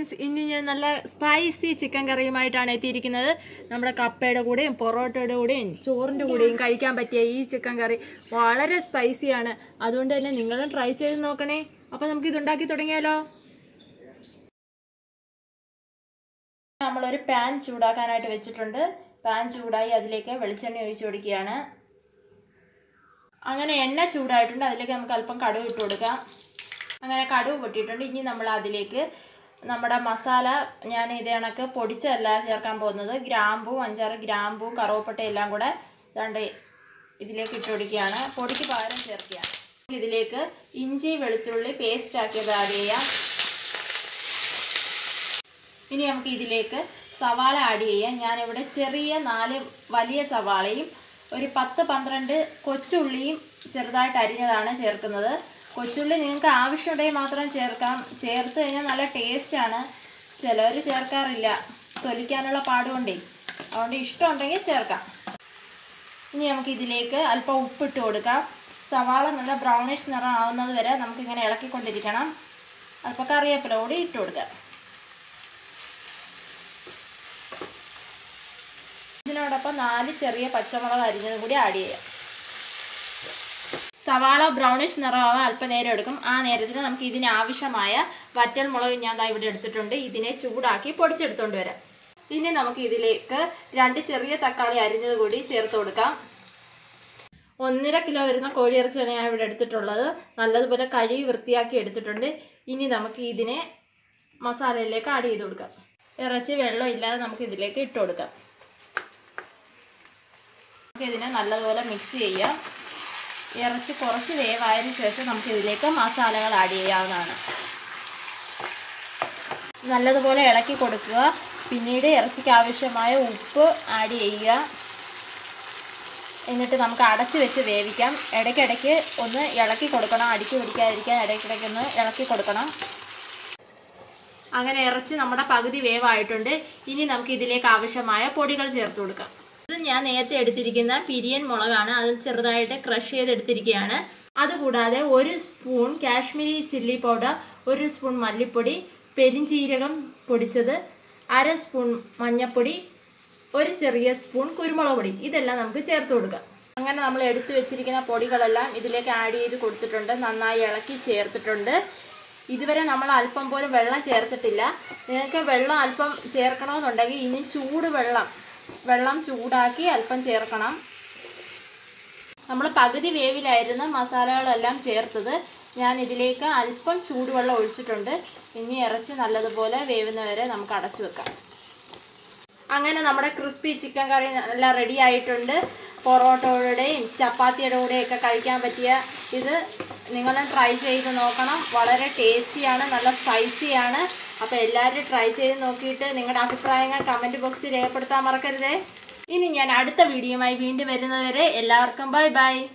friends ഇനി ഞാൻ നല്ല സ്പൈസി ചിക്കൻ കറിയുമായിട്ടാണ് എത്തിയിരിക്കുന്നത് നമ്മുടെ കപ്പയുടെ കൂടെയും പൊറോട്ടയുടെ കൂടെയും ചോറിൻ്റെ കൂടെയും കഴിക്കാൻ പറ്റിയ ഈ ചിക്കൻ കറി വളരെ സ്പൈസിയാണ് അതുകൊണ്ട് തന്നെ നിങ്ങളും ട്രൈ ചെയ്ത് നോക്കണേ അപ്പോൾ നമുക്ക് ഇത് ഉണ്ടാക്കി തുടങ്ങിയാലോ നമ്മളൊരു പാൻ ചൂടാക്കാനായിട്ട് വെച്ചിട്ടുണ്ട് പാൻ ചൂടായി അതിലേക്ക് വെളിച്ചെണ്ണ ഒഴിച്ചു കൊടുക്കുകയാണ് അങ്ങനെ എണ്ണ ചൂടായിട്ടുണ്ട് അതിലേക്ക് നമുക്ക് അല്പം കടുവ് ഇട്ട് കൊടുക്കാം അങ്ങനെ കടുവ് പൊട്ടിയിട്ടുണ്ട് ഇനി നമ്മൾ അതിലേക്ക് നമ്മുടെ മസാല ഞാൻ ഇത് കണക്ക് പൊടിച്ചതല്ല ചേർക്കാൻ പോകുന്നത് ഗ്രാമ്പൂ അഞ്ചാറ് ഗ്രാമ്പൂ കറുവപ്പട്ട എല്ലാം കൂടെ ഇതാണ്ട് ഇതിലേക്ക് ഇട്ട് കൊടുക്കുകയാണ് പൊടിക്ക് പകരം ചേർക്കുകയാണ് ഇതിലേക്ക് ഇഞ്ചി വെളുത്തുള്ളി പേസ്റ്റ് ആക്കിയത് ആഡ് ചെയ്യാം ഇനി നമുക്ക് ഇതിലേക്ക് സവാള ആഡ് ചെയ്യാം ഞാനിവിടെ ചെറിയ നാല് വലിയ സവാളയും ഒരു പത്ത് പന്ത്രണ്ട് കൊച്ചുള്ളിയും ചെറുതായിട്ട് അരിഞ്ഞതാണ് ചേർക്കുന്നത് കൊച്ചുള്ളി നിങ്ങൾക്ക് ആവശ്യമുണ്ടെങ്കിൽ മാത്രം ചേർക്കാം ചേർത്ത് കഴിഞ്ഞാൽ നല്ല ടേസ്റ്റാണ് ചിലവർ ചേർക്കാറില്ല തൊലിക്കാനുള്ള പാടുകൊണ്ടേ അതുകൊണ്ട് ഇഷ്ടമുണ്ടെങ്കിൽ ചേർക്കാം ഇനി നമുക്ക് ഇതിലേക്ക് അല്പം ഉപ്പിട്ട് കൊടുക്കാം സവാള നല്ല ബ്രൗണിഷ് നിറം ആവുന്നത് വരെ നമുക്കിങ്ങനെ ഇളക്കിക്കൊണ്ടിരിക്കണം അല്പം കറിവേപ്പില കൂടി ഇട്ട് കൊടുക്കാം ഇതിനോടൊപ്പം നാല് ചെറിയ പച്ചമുളക് അരിഞ്ഞതും കൂടി ആഡ് ചെയ്യാം സവാള ബ്രൗണിഷ് നിറമാവാൻ അല്പനേരം എടുക്കും ആ നേരത്തിന് നമുക്ക് ഇതിന് ആവശ്യമായ വറ്റൽ മുളക് ഞാൻ ദാ ഇവിടെ എടുത്തിട്ടുണ്ട് ഇതിനെ ചൂടാക്കി പൊടിച്ചെടുത്തുകൊണ്ട് വരാം ഇനി നമുക്ക് ഇതിലേക്ക് രണ്ട് ചെറിയ തക്കാളി അരിഞ്ഞത് കൂടി ചേർത്ത് കൊടുക്കാം ഒന്നര കിലോ വരുന്ന കോഴിയിറച്ചിയാണ് ഞാൻ ഇവിടെ എടുത്തിട്ടുള്ളത് നല്ലതുപോലെ കഴുകി വൃത്തിയാക്കി എടുത്തിട്ടുണ്ട് ഇനി നമുക്ക് ഇതിനെ മസാലയിലേക്ക് ആഡ് ചെയ്ത് കൊടുക്കാം ഇറച്ചി വെള്ളം ഇല്ലാതെ നമുക്ക് ഇതിലേക്ക് ഇട്ട് കൊടുക്കാം നമുക്ക് ഇതിനെ നല്ലതുപോലെ മിക്സ് ചെയ്യാം ഇറച്ചി കുറച്ച് വേവായതിനു ശേഷം നമുക്ക് ഇതിലേക്ക് മസാലകൾ ആഡ് ചെയ്യാവുന്നതാണ് നല്ലതുപോലെ ഇളക്കി കൊടുക്കുക പിന്നീട് ഇറച്ചിക്ക് ആവശ്യമായ ഉപ്പ് ആഡ് ചെയ്യുക എന്നിട്ട് നമുക്ക് അടച്ച് വെച്ച് വേവിക്കാം ഇടയ്ക്കിടയ്ക്ക് ഒന്ന് ഇളക്കി കൊടുക്കണം അടിക്ക് പിടിക്കാതിരിക്കാൻ ഇടയ്ക്കിടയ്ക്ക് ഒന്ന് ഇളക്കി കൊടുക്കണം അങ്ങനെ ഇറച്ചി നമ്മുടെ പകുതി വേവായിട്ടുണ്ട് ഇനി നമുക്ക് ഇതിലേക്ക് ആവശ്യമായ പൊടികൾ ചേർത്ത് കൊടുക്കാം ഇത് ഞാൻ നേരത്തെ എടുത്തിരിക്കുന്ന പിരിയൻ മുളകാണ് അത് ചെറുതായിട്ട് ക്രഷ് ചെയ്തെടുത്തിരിക്കുകയാണ് അതുകൂടാതെ ഒരു സ്പൂൺ കാശ്മീരി ചില്ലി പൗഡർ ഒരു സ്പൂൺ മല്ലിപ്പൊടി പെരിഞ്ചീരകം പൊടിച്ചത് അര സ്പൂൺ മഞ്ഞൾപ്പൊടി ഒരു ചെറിയ സ്പൂൺ കുരുമുളക് പൊടി ഇതെല്ലാം നമുക്ക് ചേർത്ത് കൊടുക്കാം അങ്ങനെ നമ്മൾ എടുത്തു വെച്ചിരിക്കുന്ന പൊടികളെല്ലാം ഇതിലേക്ക് ആഡ് ചെയ്ത് കൊടുത്തിട്ടുണ്ട് നന്നായി ഇളക്കി ചേർത്തിട്ടുണ്ട് ഇതുവരെ നമ്മൾ അല്പം പോലും വെള്ളം ചേർത്തിട്ടില്ല നിങ്ങൾക്ക് വെള്ളം അല്പം ചേർക്കണമെന്നുണ്ടെങ്കിൽ ഇനി ചൂട് വെള്ളം വെള്ളം ചൂടാക്കി അല്പം ചേർക്കണം നമ്മൾ പകുതി വേവിലായിരുന്നു മസാലകളെല്ലാം ചേർത്തത് ഞാൻ ഇതിലേക്ക് അല്പം ചൂടുവെള്ളം ഒഴിച്ചിട്ടുണ്ട് ഇനി ഇറച്ചി നല്ലതുപോലെ വേവുന്നവരെ നമുക്ക് അടച്ചു വെക്കാം അങ്ങനെ നമ്മുടെ ക്രിസ്പി ചിക്കൻ കറി എല്ലാം റെഡി ആയിട്ടുണ്ട് പൊറോട്ടയുടെയും ചപ്പാത്തിയുടെ കൂടെയൊക്കെ കഴിക്കാൻ പറ്റിയ ഇത് നിങ്ങൾ ട്രൈ ചെയ്ത് നോക്കണം വളരെ ടേസ്റ്റിയാണ് നല്ല സ്പൈസിയാണ് അപ്പോൾ എല്ലാവരും ട്രൈ ചെയ്ത് നോക്കിയിട്ട് നിങ്ങളുടെ അഭിപ്രായങ്ങൾ കമൻറ്റ് ബോക്സിൽ രേഖപ്പെടുത്താൻ മറക്കരുതേ ഇനി ഞാൻ അടുത്ത വീഡിയോയുമായി വീണ്ടും വരുന്നതുവരെ എല്ലാവർക്കും ബൈ ബൈ